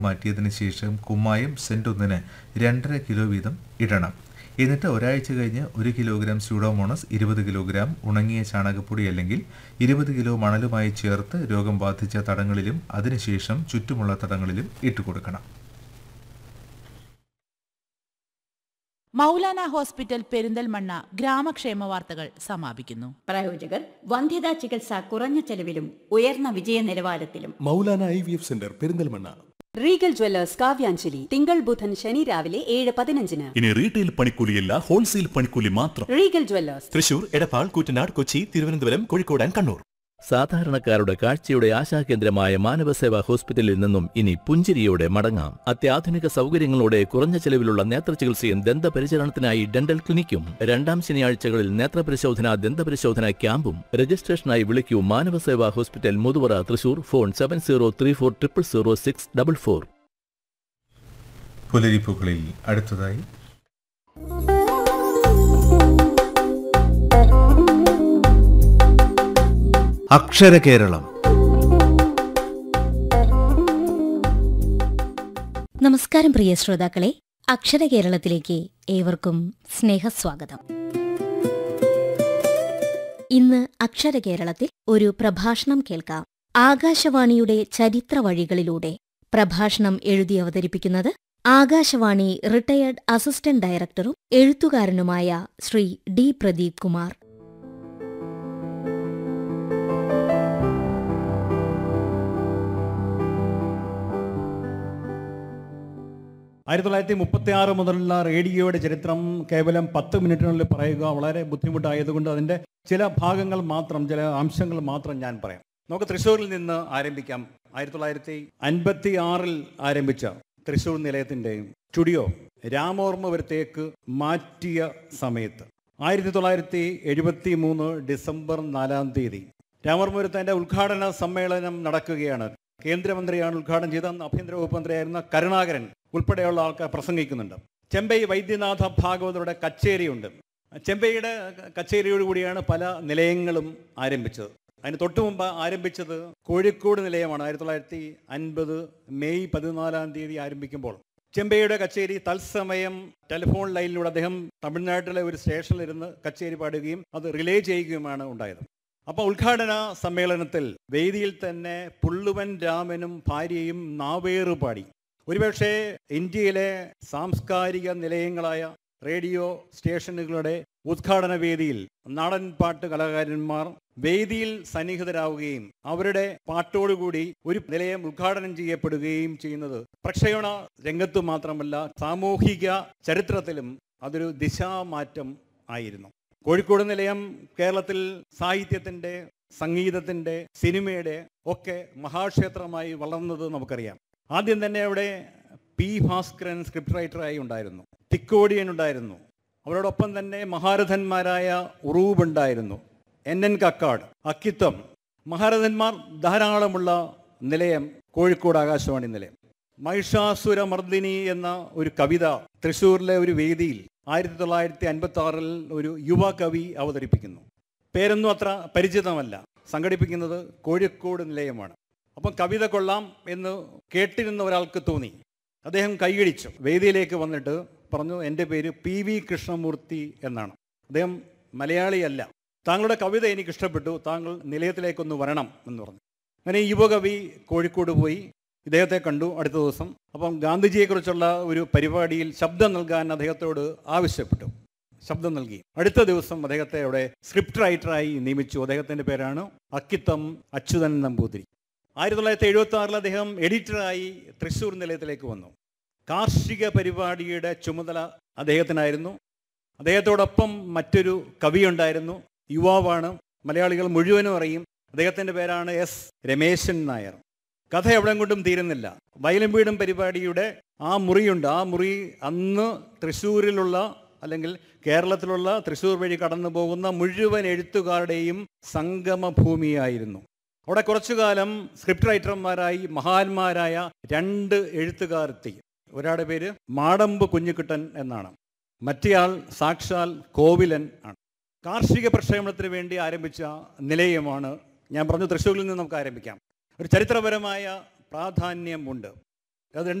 മാറ്റിയതിന് ശേഷം കുമ്മായം സെന്റ് ഒന്നിന് രണ്ടര കിലോ വീതം ഇടണം എന്നിട്ട് ഒരാഴ്ച കഴിഞ്ഞ് ഒരു കിലോഗ്രാം സ്യൂഡോമോണസ് ഇരുപത് കിലോഗ്രാം ഉണങ്ങിയ ചാണകപ്പൊടി അല്ലെങ്കിൽ ഇരുപത് കിലോ മണലുമായി ചേർത്ത് രോഗം ബാധിച്ച തടങ്ങളിലും അതിനുശേഷം ചുറ്റുമുള്ള തടങ്ങളിലും ഇട്ടുകൊടുക്കണം മൗലാന ഹോസ്പിറ്റൽ പെരിന്തൽമണ്ണ ഗ്രാമക്ഷേമ വാർത്തകൾ സമാപിക്കുന്നു പ്രായോജകർ വന്ധ്യതാ ചികിത്സ കുറഞ്ഞ ചെലവിലും ഉയർന്ന വിജയ നിലവാരത്തിലും Maulana I V F centre Perinthalmanna Regal Jewellers Kavyanjali തിങ്കൾ ബുധൻ ശനി രാവിലെ ഏഴ് പതിനഞ്ചിന് ഇനി റീറ്റെയിൽ പണിക്കൂലിയല്ല ഹോൾസെയിൽ പണിക്കൂലി മാത്രം Regal Jewellers Thrissur Edappal Koottanad Kochi Thiruvananthapuram Kozhikode and Kannur സാധാരണക്കാരുടെ കാഴ്ചയുടെ ആശാകേന്ദ്രമായ മാനവസേവാ ഹോസ്പിറ്റലിൽ നിന്നും ഇനി പുഞ്ചിരിയോടെ മടങ്ങാം അത്യാധുനിക സൗകര്യങ്ങളോടെ കുറഞ്ഞ ചെലവിലുള്ള നേത്രചികിത്സയും ദന്തപരിചരണത്തിനായി ഡെന്റൽ ക്ലിനിക്കും രണ്ടാം ശനിയാഴ്ചകളിൽ നേത്രപരിശോധന ദന്തപരിശോധന ക്യാമ്പും രജിസ്ട്രേഷനായി വിളിക്കൂ Manavaseva hospital Muthuvara Thrissur phone seven zero three four triple zero six double four പുലരിപ്പുകളിൽ അടുത്തതായി അക്ഷര കേരളം നമസ്കാരം പ്രിയ ശ്രോതാക്കളെ അക്ഷര കേരളത്തിലേക്ക് ഏവർക്കും സ്നേഹസ്വാഗതം ഇന്ന് അക്ഷര കേരളത്തിൽ ഒരു പ്രഭാഷണം കേൾക്കാം ആകാശവാണിയുടെ ചരിത്ര വഴികളിലൂടെ പ്രഭാഷണം എഴുതി അവതരിപ്പിക്കുന്നത് ആകാശവാണി റിട്ടയർഡ് അസിസ്റ്റന്റ് ഡയറക്ടറും എഴുത്തുകാരനുമായ ശ്രീ ഡി പ്രദീപ് കുമാർ ആയിരത്തി തൊള്ളായിരത്തി മുപ്പത്തി ആറ് മുതലുള്ള റേഡിയോയുടെ ചരിത്രം കേവലം പത്ത് മിനിറ്റിനുള്ളിൽ പറയുക വളരെ ബുദ്ധിമുട്ടായതുകൊണ്ട് അതിൻ്റെ ചില ഭാഗങ്ങൾ മാത്രം ചില അംശങ്ങൾ മാത്രം ഞാൻ പറയാം നമുക്ക് തൃശ്ശൂരിൽ നിന്ന് ആരംഭിക്കാം ആയിരത്തി തൊള്ളായിരത്തി അൻപത്തി ആറിൽ ആരംഭിച്ച തൃശ്ശൂർ നിലയത്തിൻ്റെ സ്റ്റുഡിയോ രാമോർമ്മപുരത്തേക്ക് മാറ്റിയ സമയത്ത് ആയിരത്തി തൊള്ളായിരത്തി എഴുപത്തി മൂന്ന് ഡിസംബർ നാലാം തീയതി രാമോർമ്മപുരത്ത് അതിൻ്റെ ഉദ്ഘാടന സമ്മേളനം നടക്കുകയാണ് കേന്ദ്രമന്ത്രിയാണ് ഉദ്ഘാടനം ചെയ്ത അന്ന് ആഭ്യന്തര വകുപ്പ് മന്ത്രിയായിരുന്ന കരുണാകരൻ ഉൾപ്പെടെയുള്ള ആൾക്കാർ പ്രസംഗിക്കുന്നുണ്ട് ചെമ്പൈ വൈദ്യനാഥ ഭാഗവതരുടെ കച്ചേരിയുണ്ട് ചെമ്പൈയുടെ കച്ചേരിയോട് കൂടിയാണ് പല നിലയങ്ങളും ആരംഭിച്ചത് അതിന് തൊട്ടു മുമ്പ് ആരംഭിച്ചത് കോഴിക്കോട് നിലയമാണ് ആയിരത്തി തൊള്ളായിരത്തി അൻപത് മെയ് പതിനാലാം തീയതി ആരംഭിക്കുമ്പോൾ ചെമ്പൈയുടെ കച്ചേരി തത്സമയം ടെലിഫോൺ ലൈനിലൂടെ അദ്ദേഹം തമിഴ്നാട്ടിലെ ഒരു സ്റ്റേഷനിലിരുന്ന് കച്ചേരി പാടുകയും അത് റിലേ ചെയ്യുകയുമാണ് ഉണ്ടായത് അപ്പോൾ ഉദ്ഘാടന സമ്മേളനത്തിൽ വേദിയിൽ തന്നെ പുള്ളുവൻ രാമനും ഭാര്യയും നാവേറു പാടി ഒരുപക്ഷെ ഇന്ത്യയിലെ സാംസ്കാരിക നിലയങ്ങളായ റേഡിയോ സ്റ്റേഷനുകളുടെ ഉദ്ഘാടന വേദിയിൽ നാടൻ പാട്ട് കലാകാരന്മാർ വേദിയിൽ സന്നിഹിതരാവുകയും അവരുടെ പാട്ടോടുകൂടി ഒരു നിലയം ഉദ്ഘാടനം ചെയ്യപ്പെടുകയും ചെയ്യുന്നത് പ്രക്ഷേപണ രംഗത്ത് മാത്രമല്ല സാമൂഹിക ചരിത്രത്തിലും അതൊരു ദിശാമാറ്റം ആയിരുന്നു കോഴിക്കോട് നിലയം കേരളത്തിൽ സാഹിത്യത്തിൻ്റെ സംഗീതത്തിൻ്റെ സിനിമയുടെ ഒക്കെ മഹാക്ഷേത്രമായി വളർന്നത് നമുക്കറിയാം ആദ്യം തന്നെ അവിടെ പി ഭാസ്കരൻ സ്ക്രിപ്റ്റ് റൈറ്ററായി ഉണ്ടായിരുന്നു തിക്കോടിയൻ ഉണ്ടായിരുന്നു അവരോടൊപ്പം തന്നെ മഹാരഥന്മാരായ ഉറൂബ് ഉണ്ടായിരുന്നു എൻ എൻ കക്കാട് അക്കിത്തം മഹാരഥന്മാർ ധാരാളമുള്ള നിലയം കോഴിക്കോട് ആകാശവാണി നിലയം മഹിഷാസുരമർദിനി എന്ന ഒരു കവിത തൃശ്ശൂരിലെ ഒരു വേദിയിൽ ആയിരത്തി തൊള്ളായിരത്തി അൻപത്തി ആറിൽ ഒരു യുവ കവി അവതരിപ്പിക്കുന്നു പേരൊന്നും അത്ര പരിചിതമല്ല സംഘടിപ്പിക്കുന്നത് കോഴിക്കോട് നിലയമാണ് അപ്പം കവിത കൊള്ളാം എന്ന് കേട്ടിരുന്ന ഒരാൾക്ക് തോന്നി അദ്ദേഹം കൈയടിച്ചു വേദിയിലേക്ക് വന്നിട്ട് പറഞ്ഞു എൻ്റെ പേര് പി വി കൃഷ്ണമൂർത്തി എന്നാണ് അദ്ദേഹം മലയാളിയല്ല താങ്കളുടെ കവിത എനിക്ക് ഇഷ്ടപ്പെട്ടു താങ്കൾ നിലയത്തിലേക്കൊന്ന് വരണം എന്ന് പറഞ്ഞു അങ്ങനെ ഈ യുവകവി കോഴിക്കോട് പോയി ഇദ്ദേഹത്തെ കണ്ടു അടുത്ത ദിവസം അപ്പം ഗാന്ധിജിയെക്കുറിച്ചുള്ള ഒരു പരിപാടിയിൽ ശബ്ദം നൽകാൻ അദ്ദേഹത്തോട് ആവശ്യപ്പെട്ടു ശബ്ദം നൽകി അടുത്ത ദിവസം അദ്ദേഹത്തെ അവിടെ സ്ക്രിപ്റ്റ് റൈറ്ററായി നിയമിച്ചു അദ്ദേഹത്തിൻ്റെ പേരാണ് അക്കിത്തം അച്യുതൻ നമ്പൂതിരി ആയിരത്തി തൊള്ളായിരത്തി എഴുപത്തി ആറിൽ അദ്ദേഹം എഡിറ്ററായി തൃശ്ശൂർ നിലയത്തിലേക്ക് വന്നു കാർഷിക പരിപാടിയുടെ ചുമതല അദ്ദേഹത്തിനായിരുന്നു അദ്ദേഹത്തോടൊപ്പം മറ്റൊരു കവിയുണ്ടായിരുന്നു യുവാവാണ് മലയാളികൾ മുഴുവനും അറിയും അദ്ദേഹത്തിൻ്റെ പേരാണ് എസ് രമേശൻ നായർ കഥ എവിടെ കൊണ്ടും തീരുന്നില്ല വയലും വീടും പരിപാടിയുടെ ആ മുറിയുണ്ട് ആ മുറി അന്ന് തൃശ്ശൂരിലുള്ള അല്ലെങ്കിൽ കേരളത്തിലുള്ള തൃശ്ശൂർ വഴി കടന്നു പോകുന്ന മുഴുവൻ എഴുത്തുകാരുടെയും സംഗമഭൂമിയായിരുന്നു അവിടെ കുറച്ചു കാലം സ്ക്രിപ്റ്റ് റൈറ്റർമാരായി മഹാന്മാരായ രണ്ട് എഴുത്തുകാരെത്തി ഒരാളുടെ പേര് മാടമ്പ് കുഞ്ഞിക്കുട്ടൻ എന്നാണ് മറ്റേയാൾ സാക്ഷാൽ കോവിലൻ ആണ് കാർഷിക പ്രക്ഷേപണത്തിന് വേണ്ടി ആരംഭിച്ച നിലയമാണ് ഞാൻ പറഞ്ഞു തൃശ്ശൂരിൽ നിന്ന് നമുക്ക് ആരംഭിക്കാം ഒരു ചരിത്രപരമായ പ്രാധാന്യമുണ്ട് അത്